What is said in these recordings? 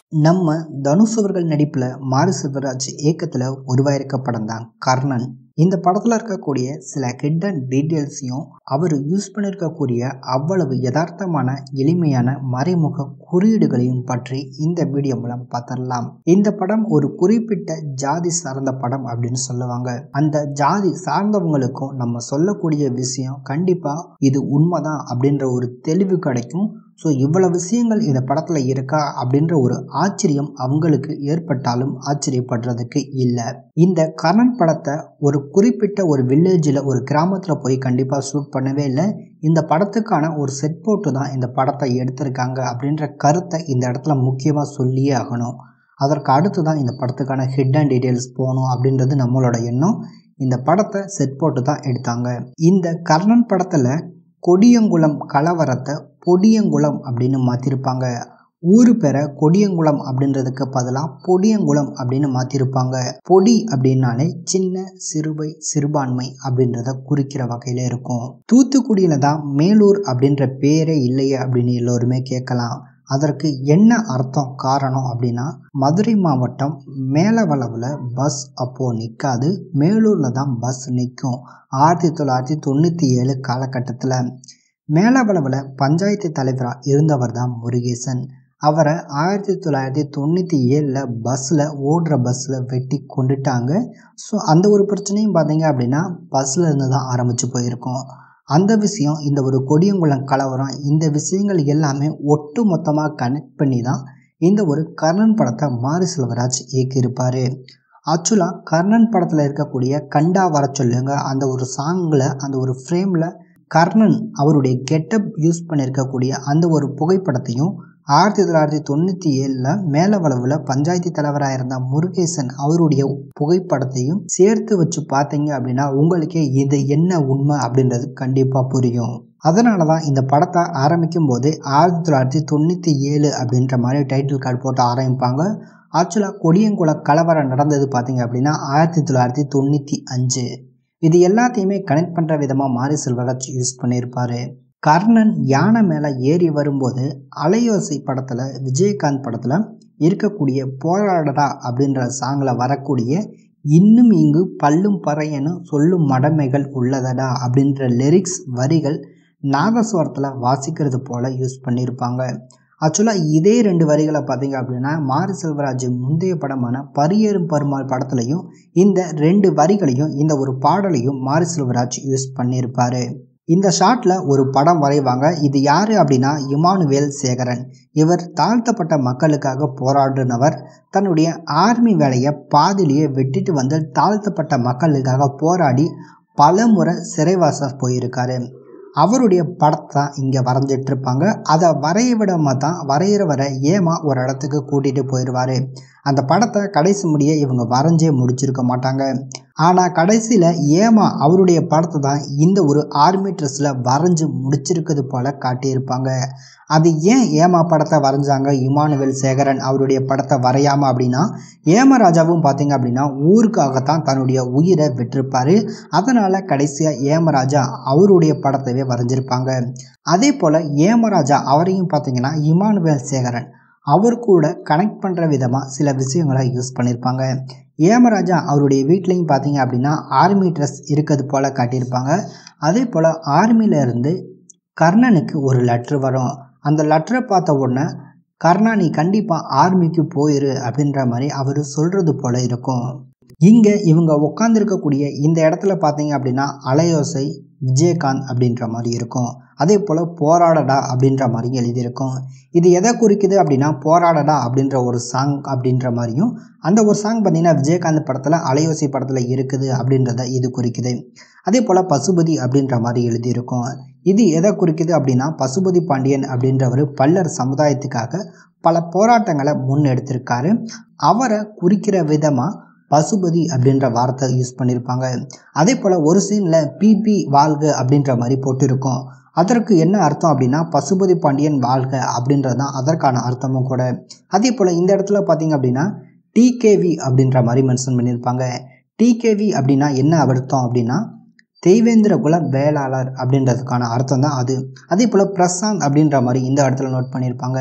நம்ம தனுஷ் அவர்கள் நடிப்பில் மாரி செல்வராஜ் இயக்கத்தில் உருவாயிருக்க படம் தான் கர்ணன் இந்த படத்தில் இருக்கக்கூடிய சில ஹிடன் டீட்டெயில்ஸையும் அவர் யூஸ் பண்ணியிருக்கக்கூடிய அவ்வளவு யதார்த்தமான எளிமையான மறைமுக குறியீடுகளையும் பற்றி இந்த வீடியோ மூலம் பார்த்துடலாம் இந்த படம் ஒரு குறிப்பிட்ட ஜாதி சார்ந்த படம் அப்படின்னு சொல்லுவாங்க அந்த ஜாதி சார்ந்தவங்களுக்கும் நம்ம சொல்லக்கூடிய விஷயம் கண்டிப்பாக இது உண்மைதான் அப்படின்ற ஒரு தெளிவு கிடைக்கும் ஸோ இவ்வளவு விஷயங்கள் இந்த படத்தில் இருக்கா அப்படின்ற ஒரு ஆச்சரியம் அவங்களுக்கு ஏற்பட்டாலும் ஆச்சரியப்படுறதுக்கு இல்லை இந்த கர்ணன் படத்தை ஒரு குறிப்பிட்ட ஒரு வில்லேஜில் ஒரு கிராமத்தில் போய் கண்டிப்பாக ஷூட் பண்ணவே இல்லை இந்த படத்துக்கான ஒரு செட் போட்டு தான் இந்த படத்தை எடுத்திருக்காங்க அப்படின்ற கருத்தை இந்த இடத்துல முக்கியமாக சொல்லியே ஆகணும் அதற்கு அடுத்து தான் இந்த படத்துக்கான ஹிட் அண்ட் டீட்டெயில்ஸ் போகணும் அப்படின்றது நம்மளோட எண்ணம் இந்த படத்தை செட் போட்டு தான் எடுத்தாங்க இந்த கர்ணன் படத்தில் கொடியங்குளம் கலவரத்தை பொடியங்குளம் அப்படின்னு மாற்றிருப்பாங்க ஊர் பேரை கொடியங்குளம் அப்படின்றதுக்கு பதிலாக பொடியங்குளம் அப்படின்னு மாற்றிருப்பாங்க பொடி அப்படின்னாலே சின்ன சிறுவை சிறுபான்மை அப்படின்றத குறிக்கிற வகையில் இருக்கும் தூத்துக்குடியில் தான் மேலூர் அப்படின்ற பேரே இல்லையே அப்படின்னு எல்லோருமே கேட்கலாம் அதற்கு என்ன அர்த்தம் காரணம் அப்படின்னா மதுரை மாவட்டம் மேலவளவில் பஸ் அப்போது நிற்காது மேலூரில் தான் பஸ் நிற்கும் ஆயிரத்தி தொள்ளாயிரத்தி தொண்ணூற்றி ஏழு காலகட்டத்தில் மேலவளவில் பஞ்சாயத்து தலைவராக இருந்தவர் தான் முருகேசன் அவரை ஆயிரத்தி தொள்ளாயிரத்தி தொண்ணூற்றி ஏழில் பஸ்ஸில் ஓடுற பஸ்ஸில் வெட்டி கொண்டுட்டாங்க ஸோ அந்த ஒரு பிரச்சனையும் பார்த்தீங்க அப்படின்னா பஸ்ஸில் இருந்து தான் ஆரம்பித்து போயிருக்கோம் அந்த விஷயம் இந்த ஒரு கொடியங்குளம் கலவரம் இந்த விஷயங்கள் எல்லாமே ஒட்டு மொத்தமாக கனெக்ட் பண்ணி தான் இந்த ஒரு கர்ணன் படத்தை மாரி செல்வராஜ் இயக்கியிருப்பார் ஆக்சுவலாக கர்ணன் படத்தில் இருக்கக்கூடிய கண்டா வர சொல்லுங்க அந்த ஒரு சாங்கில் அந்த ஒரு ஃப்ரேமில் கர்ணன் அவருடைய கெட்டப் யூஸ் பண்ணியிருக்கக்கூடிய அந்த ஒரு புகைப்படத்தையும் ஆயிரத்தி தொள்ளாயிரத்தி தொண்ணூற்றி ஏழில் மேலவளவில் பஞ்சாயத்து தலைவராக இருந்த முருகேசன் அவருடைய புகைப்படத்தையும் சேர்த்து வச்சு பார்த்தீங்க அப்படின்னா உங்களுக்கே இது என்ன உண்மை அப்படின்றது கண்டிப்பாக புரியும் அதனால தான் இந்த படத்தை ஆரம்பிக்கும் போது ஆயிரத்தி தொள்ளாயிரத்தி தொண்ணூற்றி ஏழு அப்படின்ற மாதிரி டைட்டில் கார்டு போட்டு ஆரம்பிப்பாங்க ஆக்சுவலாக கொடியங்குள கலவரம் நடந்தது பார்த்தீங்க அப்படின்னா ஆயிரத்தி தொள்ளாயிரத்தி தொண்ணூற்றி அஞ்சு இது எல்லாத்தையுமே கனெக்ட் பண்ணுற விதமாக மாரி செல்வராஜ் யூஸ் பண்ணியிருப்பார் கர்ணன் யானை மேலே ஏறி வரும்போது அலையோசை படத்தில் விஜயகாந்த் படத்தில் இருக்கக்கூடிய போராடடா அப்படின்ற சாங்கில் வரக்கூடிய இன்னும் இங்கு பல்லும் பறையனும் சொல்லும் மடமைகள் உள்ளதடா அப்படின்ற லிரிக்ஸ் வரிகள் நாதஸ்வரத்தில் வாசிக்கிறது போல் யூஸ் பண்ணியிருப்பாங்க ஆக்சுவலாக இதே ரெண்டு வரிகளை பார்த்தீங்க அப்படின்னா மாரி செல்வராஜ் முந்தைய படமான பரியேறும் பருமாள் படத்துலையும் இந்த ரெண்டு வரிகளையும் இந்த ஒரு பாடலையும் மாரி செல்வராஜ் யூஸ் பண்ணியிருப்பார் இந்த ஷாட்டில் ஒரு படம் வரைவாங்க இது யார் அப்படின்னா இமானுவேல் சேகரன் இவர் தாழ்த்தப்பட்ட மக்களுக்காக போராடினவர் தன்னுடைய ஆர்மி வேலையை பாதிலேயே வெட்டிட்டு வந்து தாழ்த்தப்பட்ட மக்களுக்காக போராடி பல முறை சிறைவாச போயிருக்காரு அவருடைய படத்தை தான் இங்கே வரைஞ்சிட்டு இருப்பாங்க அதை வரைய விடாம தான் வரைகிற வர ஏமா ஒரு இடத்துக்கு கூட்டிகிட்டு போயிடுவார் அந்த படத்தை கடைசி முடிய இவங்க வரைஞ்சே முடிச்சிருக்க மாட்டாங்க ஆனால் கடைசியில் ஏமா அவருடைய படத்தை தான் இந்த ஒரு ஆர்மி ட்ரெஸ்ஸில் வரைஞ்சி முடிச்சிருக்கிறது போல் காட்டியிருப்பாங்க அது ஏன் ஏமா படத்தை வரைஞ்சாங்க இமானுவேல் சேகரன் அவருடைய படத்தை வரையாமல் அப்படின்னா ஏமராஜாவும் பார்த்தீங்க அப்படின்னா ஊருக்காகத்தான் தன்னுடைய உயிரை விட்டிருப்பார் அதனால் கடைசியாக ஏமராஜா அவருடைய படத்தையே வரைஞ்சிருப்பாங்க அதே போல் ஏமராஜா அவரையும் பார்த்தீங்கன்னா இமானுவேல் சேகரன் அவர் கூட கனெக்ட் பண்ணுற விதமாக சில விஷயங்களை யூஸ் பண்ணியிருப்பாங்க ஏமராஜா அவருடைய வீட்லேயும் பார்த்தீங்க அப்படின்னா ஆர்மி ட்ரெஸ் இருக்கிறது போல் காட்டியிருப்பாங்க அதே போல் ஆர்மியிலேருந்து கர்ணனுக்கு ஒரு லெட்ரு வரும் அந்த லெட்டரை பார்த்த உடனே கர்ணா நீ கண்டிப்பாக ஆர்மிக்கு போயிரு அப்படின்ற மாதிரி அவர் சொல்கிறது போல் இருக்கும் இங்கே இவங்க உட்காந்துருக்கக்கூடிய இந்த இடத்துல பார்த்தீங்க அப்படின்னா அலையோசை விஜயகாந்த் அப்படின்ற மாதிரி இருக்கும் அதே போல் போராடடா அப்படின்ற மாதிரி எழுதியிருக்கும் இது எதை குறிக்குது அப்படின்னா போராடடா அப்படின்ற ஒரு சாங் அப்படின்ற மாதிரியும் அந்த ஒரு சாங் பார்த்திங்கன்னா விஜயகாந்த் படத்தில் அலையோசி படத்தில் இருக்குது அப்படின்றத இது குறிக்குது அதே போல் பசுபதி அப்படின்ற மாதிரி எழுதியிருக்கும் இது எதை குறிக்குது அப்படின்னா பசுபதி பாண்டியன் அப்படின்றவர் பல்லர் சமுதாயத்துக்காக பல போராட்டங்களை முன்னெடுத்திருக்காரு அவரை குறிக்கிற விதமாக பசுபதி அப்படின்ற வார்த்தை யூஸ் பண்ணியிருப்பாங்க அதே போல் ஒரு சீனில் பிபி வாழ்க அப்படின்ற மாதிரி போட்டிருக்கோம் அதற்கு என்ன அர்த்தம் அப்படின்னா பசுபதி பாண்டியன் வாழ்க அப்படின்றது தான் அதற்கான அர்த்தமும் கூட அதே போல் இந்த இடத்துல பார்த்தீங்க அப்படின்னா டிகேவி அப்படின்ற மாதிரி மென்ஷன் பண்ணியிருப்பாங்க டிகேவி அப்படின்னா என்ன அர்த்தம் அப்படின்னா தெய்வேந்திர குல வேளாளர் அப்படின்றதுக்கான அர்த்தம் தான் அது அதே போல் பிரசாந்த் அப்படின்ற மாதிரி இந்த இடத்துல நோட் பண்ணியிருப்பாங்க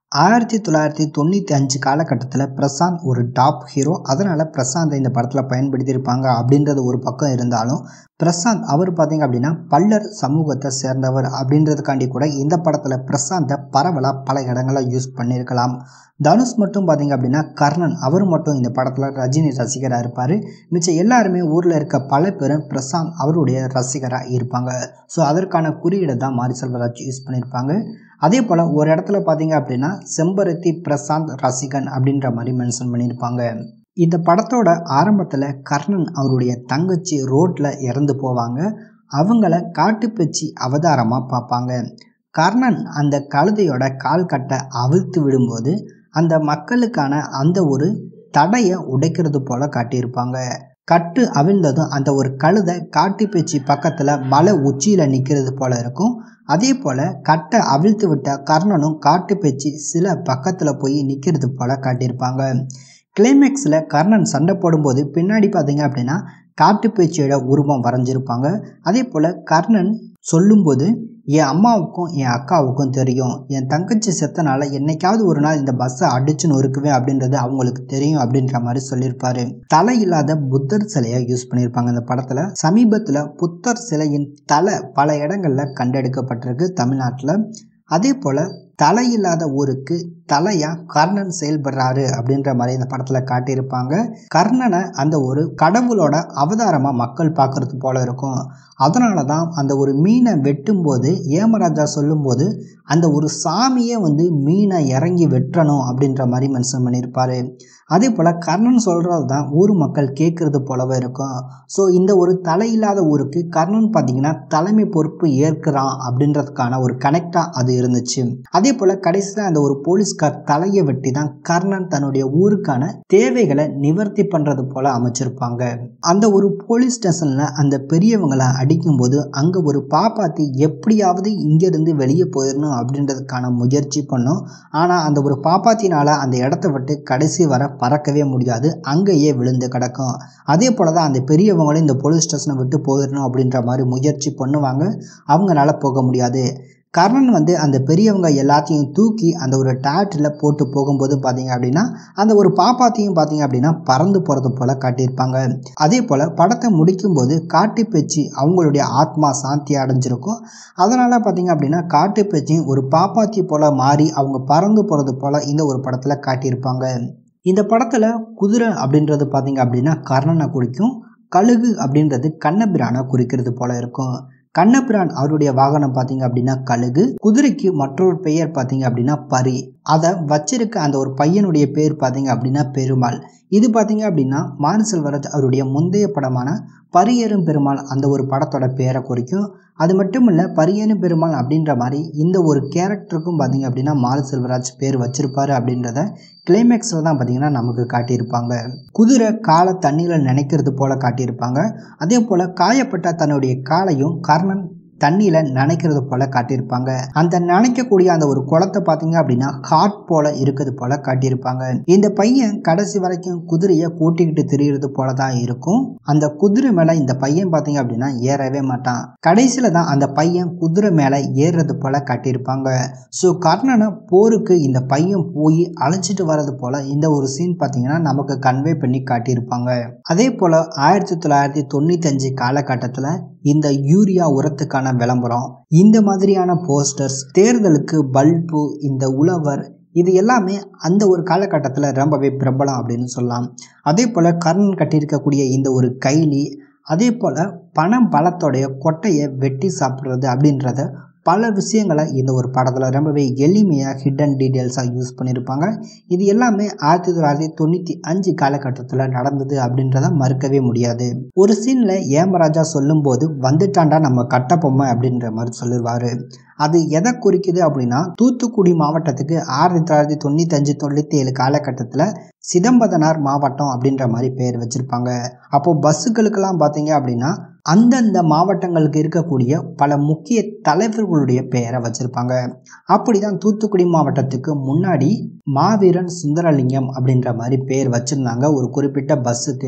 ஆயிரத்தி தொள்ளாயிரத்தி தொண்ணூற்றி அஞ்சு காலகட்டத்தில் பிரசாந்த் ஒரு டாப் ஹீரோ அதனால் பிரசாந்தை இந்த படத்தில் பயன்படுத்தியிருப்பாங்க அப்படின்றது ஒரு பக்கம் இருந்தாலும் பிரசாந்த் அவர் பார்த்தீங்க அப்படின்னா பல்லர் சமூகத்தை சேர்ந்தவர் அப்படின்றதுக்காண்டி கூட இந்த படத்தில் பிரசாந்தை பரவலாக பல இடங்களில் யூஸ் பண்ணியிருக்கலாம் தனுஷ் மட்டும் பார்த்தீங்க அப்படின்னா கர்ணன் அவர் மட்டும் இந்த படத்தில் ரஜினி ரசிகராக இருப்பார் மிச்சம் எல்லாருமே ஊரில் இருக்க பல பேரும் பிரசாந்த் அவருடைய ரசிகராக இருப்பாங்க ஸோ அதற்கான குறியீடை தான் மாரி செல்வராஜ் யூஸ் பண்ணியிருப்பாங்க அதே போல் ஒரு இடத்துல பார்த்தீங்க அப்படின்னா செம்பருத்தி பிரசாந்த் ரசிகன் அப்படின்ற மாதிரி மென்ஷன் பண்ணியிருப்பாங்க இந்த படத்தோட ஆரம்பத்தில் கர்ணன் அவருடைய தங்கச்சி ரோட்டில் இறந்து போவாங்க அவங்கள காட்டுப்பச்சி அவதாரமாக பார்ப்பாங்க கர்ணன் அந்த கழுதையோட கால் கட்டை அவிழ்த்து விடும்போது அந்த மக்களுக்கான அந்த ஒரு தடையை உடைக்கிறது போல காட்டியிருப்பாங்க கட்டு அவிழ்ந்ததும் அந்த ஒரு கழுதை காட்டுப்பேச்சி பக்கத்தில் மலை உச்சியில் நிற்கிறது போல இருக்கும் அதே போல் கட்டை அவிழ்த்து விட்ட கர்ணனும் காட்டுப்பேச்சி சில பக்கத்தில் போய் நிற்கிறது போல காட்டியிருப்பாங்க கிளைமேக்ஸில் கர்ணன் சண்டை போடும்போது பின்னாடி பார்த்தீங்க அப்படின்னா காட்டுப்பேச்சியோட உருவம் வரைஞ்சிருப்பாங்க அதே போல் கர்ணன் சொல்லும்போது என் அம்மாவுக்கும் என் அக்காவுக்கும் தெரியும் என் தங்கச்சி செத்தனால என்னைக்காவது ஒரு நாள் இந்த பஸ்ஸை அடிச்சு நொறுக்குவேன் அப்படின்றது அவங்களுக்கு தெரியும் அப்படின்ற மாதிரி சொல்லியிருப்பாரு தலை இல்லாத புத்தர் சிலையை யூஸ் பண்ணியிருப்பாங்க இந்த படத்தில் சமீபத்தில் புத்தர் சிலையின் தலை பல இடங்களில் கண்டெடுக்கப்பட்டிருக்கு தமிழ்நாட்டில் அதே போல் தலையில்லாத ஊருக்கு தலையா கர்ணன் செயல்படுறாரு அப்படின்ற மாதிரி இந்த படத்தில் காட்டியிருப்பாங்க கர்ணனை அந்த ஒரு கடவுளோட அவதாரமாக மக்கள் பார்க்கறது போல இருக்கும் அதனால தான் அந்த ஒரு மீனை வெட்டும்போது ஏமராஜா சொல்லும்போது அந்த ஒரு சாமியே வந்து மீனை இறங்கி வெட்டணும் அப்படின்ற மாதிரி மென்ஷன் பண்ணியிருப்பாரு அதே போல் கர்ணன் சொல்கிறது தான் ஊர் மக்கள் கேட்குறது போலவே இருக்கும் ஸோ இந்த ஒரு தலையில்லாத ஊருக்கு கர்ணன் பார்த்தீங்கன்னா தலைமை பொறுப்பு ஏற்கிறான் அப்படின்றதுக்கான ஒரு கனெக்டாக அது இருந்துச்சு அதே போல் கடைசியில் அந்த ஒரு போலீஸ்கார் தலையை வெட்டி தான் கர்ணன் தன்னுடைய ஊருக்கான தேவைகளை நிவர்த்தி பண்ணுறது போல அமைச்சிருப்பாங்க அந்த ஒரு போலீஸ் ஸ்டேஷனில் அந்த பெரியவங்களை அடிக்கும்போது அங்கே ஒரு பாப்பாத்தி எப்படியாவது இங்கேருந்து வெளியே போயிடணும் அப்படின்றதுக்கான முயற்சி பண்ணும் ஆனால் அந்த ஒரு பாப்பாத்தினால் அந்த இடத்த விட்டு கடைசி வர பறக்கவே முடியாது அங்கேயே விழுந்து கிடக்கும் அதே போல் தான் அந்த பெரியவங்களும் இந்த போலீஸ் ஸ்டேஷனை விட்டு போயிடணும் அப்படின்ற மாதிரி முயற்சி பண்ணுவாங்க அவங்களால போக முடியாது கர்ணன் வந்து அந்த பெரியவங்க எல்லாத்தையும் தூக்கி அந்த ஒரு டேட்டில் போட்டு போகும்போது பார்த்தீங்க அப்படின்னா அந்த ஒரு பாப்பாத்தையும் பார்த்தீங்க அப்படின்னா பறந்து போகிறது போல் காட்டியிருப்பாங்க அதே போல் படத்தை முடிக்கும்போது காட்டுப்பேச்சி அவங்களுடைய ஆத்மா சாந்தி அடைஞ்சிருக்கும் அதனால் பார்த்தீங்க அப்படின்னா காட்டுப்பேச்சியும் ஒரு பாப்பாத்தி போல் மாறி அவங்க பறந்து போகிறது போல் இந்த ஒரு படத்தில் காட்டியிருப்பாங்க இந்த படத்தில் குதிரை அப்படின்றது பார்த்தீங்க அப்படின்னா கர்ணனை குறிக்கும் கழுகு அப்படின்றது கண்ணபிரானை குறிக்கிறது போல இருக்கும் கண்ணபிரான் அவருடைய வாகனம் பார்த்தீங்க அப்படின்னா கழுகு குதிரைக்கு மற்றொரு பெயர் பார்த்தீங்க அப்படின்னா பரி அதை வச்சிருக்க அந்த ஒரு பையனுடைய பேர் பார்த்தீங்க அப்படின்னா பெருமாள் இது பார்த்தீங்க அப்படின்னா மாரி செல்வராஜ் அவருடைய முந்தைய படமான பரியேறும் பெருமாள் அந்த ஒரு படத்தோட பேரை குறிக்கும் அது மட்டும் இல்லை பரியேறும் பெருமாள் அப்படின்ற மாதிரி இந்த ஒரு கேரக்டருக்கும் பார்த்தீங்க அப்படின்னா மாரி செல்வராஜ் பேர் வச்சிருப்பாரு அப்படின்றத கிளைமேக்ஸில் தான் பார்த்தீங்கன்னா நமக்கு காட்டியிருப்பாங்க குதிரை காலை தண்ணியில் நினைக்கிறது போல காட்டியிருப்பாங்க அதே போல் காயப்பட்ட தன்னுடைய காலையும் கர்ணன் தண்ணியில் நனைக்கிறது போல காட்டியிருப்பாங்க அந்த நனைக்கக்கூடிய அந்த ஒரு குளத்தை பார்த்தீங்க அப்படின்னா ஹாட் போல இருக்கிறது போல காட்டியிருப்பாங்க இந்த பையன் கடைசி வரைக்கும் குதிரையை கூட்டிக்கிட்டு திரியிறது போல தான் இருக்கும் அந்த குதிரை மேலே இந்த பையன் பார்த்தீங்க அப்படின்னா ஏறவே மாட்டான் கடைசியில் தான் அந்த பையன் குதிரை மேலே ஏறுறது போல காட்டியிருப்பாங்க ஸோ கர்ணனை போருக்கு இந்த பையன் போய் அழைச்சிட்டு வர்றது போல இந்த ஒரு சீன் பார்த்தீங்கன்னா நமக்கு கன்வே பண்ணி காட்டியிருப்பாங்க அதே போல் ஆயிரத்தி தொள்ளாயிரத்தி தொண்ணூத்தஞ்சு காலகட்டத்தில் இந்த யூரியா உரத்துக்கான விளம்பரம் இந்த மாதிரியான போஸ்டர்ஸ் தேர்தலுக்கு பல்பு இந்த உழவர் இது எல்லாமே அந்த ஒரு காலகட்டத்தில் ரொம்பவே பிரபலம் அப்படின்னு சொல்லலாம் அதே போல் கர்ணன் கட்டியிருக்கக்கூடிய இந்த ஒரு கைலி அதே போல் பணம் பலத்தோடைய கொட்டையை வெட்டி சாப்பிட்றது அப்படின்றத பல விஷயங்களை இந்த ஒரு படத்தில் ரொம்பவே எளிமையாக ஹிடன் டீட்டெயில்ஸாக யூஸ் பண்ணியிருப்பாங்க இது எல்லாமே ஆயிரத்தி தொள்ளாயிரத்தி தொண்ணூற்றி அஞ்சு காலகட்டத்தில் நடந்தது அப்படின்றத மறுக்கவே முடியாது ஒரு சீனில் ஏமராஜா சொல்லும்போது வந்துட்டாண்டா நம்ம கட்டப்பொம்மை அப்படின்ற மாதிரி சொல்லிடுவார் அது எதை குறிக்குது அப்படின்னா தூத்துக்குடி மாவட்டத்துக்கு ஆயிரத்தி தொள்ளாயிரத்தி தொண்ணூத்தஞ்சு தொண்ணூற்றி ஏழு காலகட்டத்தில் சிதம்பதனார் மாவட்டம் அப்படின்ற மாதிரி பேர் வச்சுருப்பாங்க அப்போது பஸ்ஸுகளுக்கெல்லாம் பார்த்தீங்க அப்படின்னா அந்தந்த மாவட்டங்களுக்கு இருக்கக்கூடிய பல முக்கிய தலைவர்களுடைய பெயரை வச்சுருப்பாங்க அப்படி தான் தூத்துக்குடி மாவட்டத்துக்கு முன்னாடி மாவீரன் சுந்தரலிங்கம் அப்படின்ற மாதிரி பேர் வச்சுருந்தாங்க ஒரு குறிப்பிட்ட பஸ்ஸுக்கு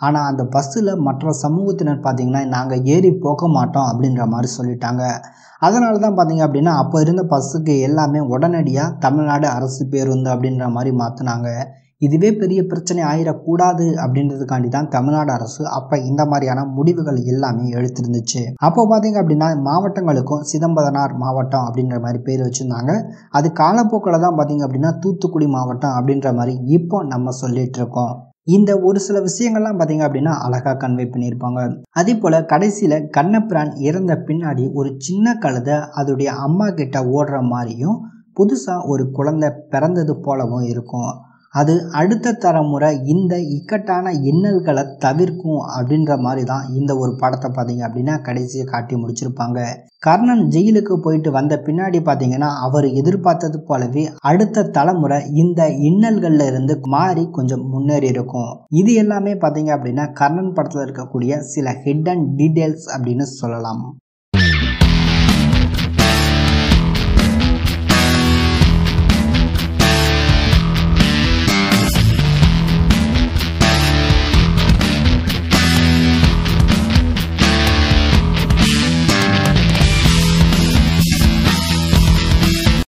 ஆனால் அந்த பஸ்ஸில் மற்ற சமூகத்தினர் பார்த்தீங்கன்னா நாங்கள் ஏறி போக மாட்டோம் அப்படின்ற மாதிரி சொல்லிட்டாங்க அதனால தான் பார்த்தீங்க அப்படின்னா அப்போ இருந்த பஸ்ஸுக்கு எல்லாமே உடனடியாக தமிழ்நாடு அரசு பேருந்து அப்படின்ற மாதிரி மாற்றினாங்க இதுவே பெரிய பிரச்சனை ஆயிடக்கூடாது அப்படின்றதுக்காண்டி தான் தமிழ்நாடு அரசு அப்போ இந்த மாதிரியான முடிவுகள் எல்லாமே எடுத்திருந்துச்சு அப்போ பார்த்தீங்க அப்படின்னா மாவட்டங்களுக்கும் சிதம்பரனார் மாவட்டம் அப்படின்ற மாதிரி பேர் வச்சுருந்தாங்க அது காலப்போக்கில் தான் பார்த்தீங்க அப்படின்னா தூத்துக்குடி மாவட்டம் அப்படின்ற மாதிரி இப்போ நம்ம சொல்லிட்டு இருக்கோம் இந்த ஒரு சில விஷயங்கள்லாம் பார்த்தீங்க அப்படின்னா அழகாக கன்வே பண்ணியிருப்பாங்க அதே போல் கடைசியில் கண்ணபிரான் இறந்த பின்னாடி ஒரு சின்ன கழுதை அதோடைய அம்மா கிட்ட ஓடுற மாதிரியும் புதுசாக ஒரு குழந்தை பிறந்தது போலவும் இருக்கும் அது அடுத்த தலைமுறை இந்த இக்கட்டான இன்னல்களை தவிர்க்கும் அப்படின்ற மாதிரி தான் இந்த ஒரு படத்தை பார்த்தீங்க அப்படின்னா கடைசியை காட்டி முடிச்சிருப்பாங்க கர்ணன் ஜெயிலுக்கு போயிட்டு வந்த பின்னாடி பார்த்தீங்கன்னா அவர் எதிர்பார்த்தது போலவே அடுத்த தலைமுறை இந்த இன்னல்கள்ல இருந்து மாறி கொஞ்சம் முன்னேறி இருக்கும் இது எல்லாமே பார்த்தீங்க அப்படின்னா கர்ணன் படத்தில் இருக்கக்கூடிய சில ஹிடன் டீட்டெயில்ஸ் அப்படின்னு சொல்லலாம்